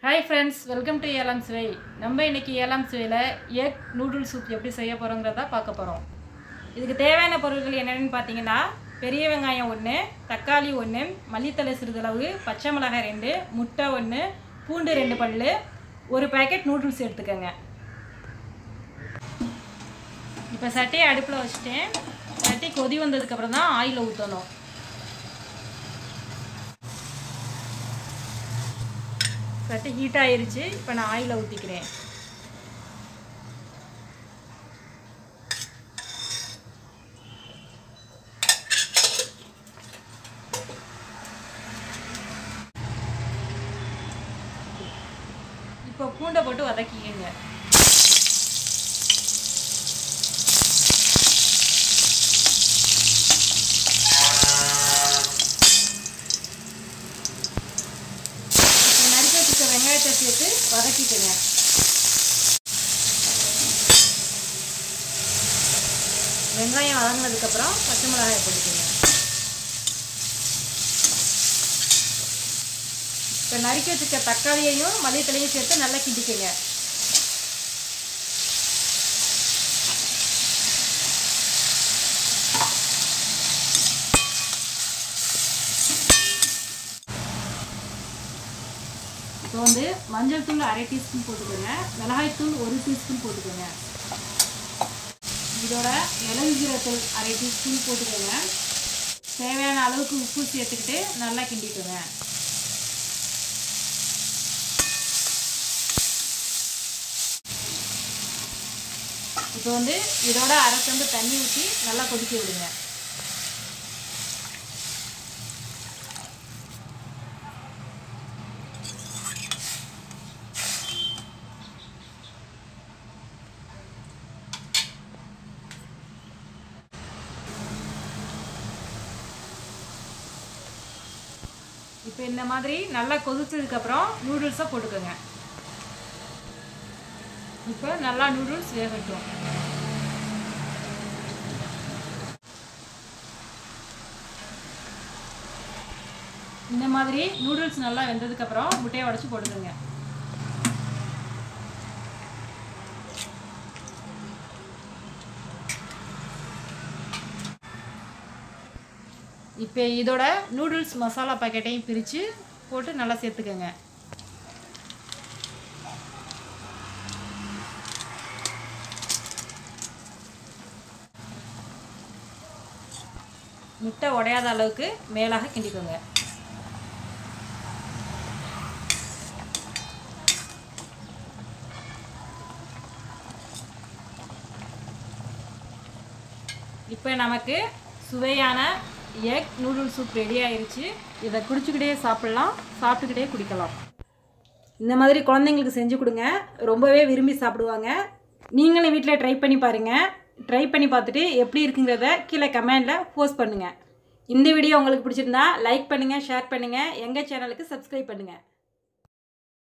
hi friends welcome to ஏலம் சுவை நம்ம இன்னைக்கு ஏலம் சுவையில் எக் நூடுல்ஸ் சூப் எப்படி செய்ய போகிறோங்கிறத பார்க்க போகிறோம் இதுக்கு தேவையான பொருட்கள் என்னென்னு பார்த்தீங்கன்னா பெரிய வெங்காயம் ஒன்று தக்காளி ஒன்று மல்லித்தலை சிறிதளவு பச்சை மிளகாய் ரெண்டு முட்டை ஒன்று பூண்டு ரெண்டு பல் ஒரு பேக்கெட் நூடுல்ஸ் எடுத்துக்கோங்க இப்போ சட்டையை அடுப்பில் வச்சுட்டேன் சட்டி கொதி வந்ததுக்கப்புறம் தான் ஆயில் ஊற்றணும் சட்டி ஹீட் ஆயிருச்சு இப்போ நான் ஆயிலை ஊற்றிக்கிறேன் இப்போ பூண்டை போட்டு வதக்கிக்கங்க இப்போ நறுக்கி வச்சுக்க வெங்காயத்தை சேர்த்து வதக்கிக்கங்க வெங்காயம் வதங்கினதுக்கப்புறம் பச்சை மிளகாயை போட்டுக்கோங்க இப்போ நறுக்கி வச்சுக்க தக்காளியையும் மல்லித்தலையும் சேர்த்து நல்லா கிண்டிக்கங்க இப்போ வந்து மஞ்சள் தூள் அரை டீஸ்பூன் போட்டுக்கோங்க மிளகாய் தூள் ஒரு டீஸ்பூன் போட்டுக்கோங்க இதோட மிளகு ஜீரகத்தூள் அரை டீஸ்பூன் போட்டுக்கோங்க தேவையான அளவுக்கு உப்பு சேர்த்துக்கிட்டு நல்லா கிண்டிக்கோங்க இப்போ வந்து இதோட அரை சம்பு தண்ணி ஊற்றி நல்லா கொதிக்க விடுங்க இப்போ இந்த மாதிரி நல்லா கொதிச்சதுக்கப்புறம் நூடுல்ஸை போட்டுக்கோங்க இப்போ நல்லா நூடுல்ஸ் வேகட்டும் இந்த மாதிரி நூடுல்ஸ் நல்லா வெந்ததுக்கப்புறம் முட்டையை உடச்சி போட்டுக்கோங்க இப்போ இதோட நூடுல்ஸ் மசாலா பாக்கெட்டையும் பிரித்து போட்டு நல்லா சேர்த்துக்கோங்க முட்டை உடையாத அளவுக்கு மேலாக கிண்டிக்கோங்க இப்போ நமக்கு சுவையான எக் நூடுல் சூப் ரெடி ஆயிருச்சு இதை குடிச்சுக்கிட்டே சாப்பிட்லாம் சாப்பிட்டுக்கிட்டே குடிக்கலாம் இந்த மாதிரி குழந்தைங்களுக்கு செஞ்சு கொடுங்க ரொம்பவே விரும்பி சாப்பிடுவாங்க நீங்களும் வீட்டில் ட்ரை பண்ணி பாருங்கள் ட்ரை பண்ணி பார்த்துட்டு எப்படி இருக்குங்கிறத கீழே கமெண்டில் போஸ்ட் பண்ணுங்கள் இந்த வீடியோ உங்களுக்கு பிடிச்சிருந்தா லைக் பண்ணுங்கள் ஷேர் பண்ணுங்கள் எங்கள் சேனலுக்கு சப்ஸ்கிரைப் பண்ணுங்கள்